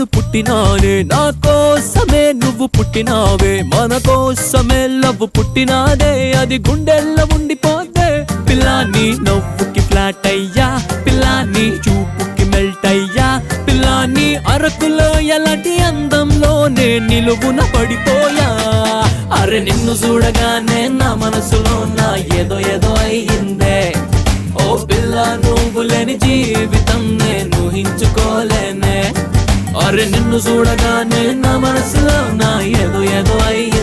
నేను పుట్టినానే నా కోసమే నువ్వు పుట్టినావే మన కోసమే లవ్ పుట్టినాదే అది గుండెల్లో ఉండిపోతే పిల్లాని నవ్వుకి ఫ్లాట్ అయ్యా పిల్లాని చూపుకి మెల్ట్ అయ్యా పిల్లాని అరకులో ఎలాంటి అందంలోనే నిలువున పడిపోయా అరే నిన్ను చూడగానే నా మనసులో నా ఏదో ఏదో అయ్యిందే ఓ పిల్ల నువ్వు లేని జీవితం నేను ఊహించుకోలేనే అరే నిన్ను చూడగానే నా మనసులో నా ఏదో ఏదో అయ్యి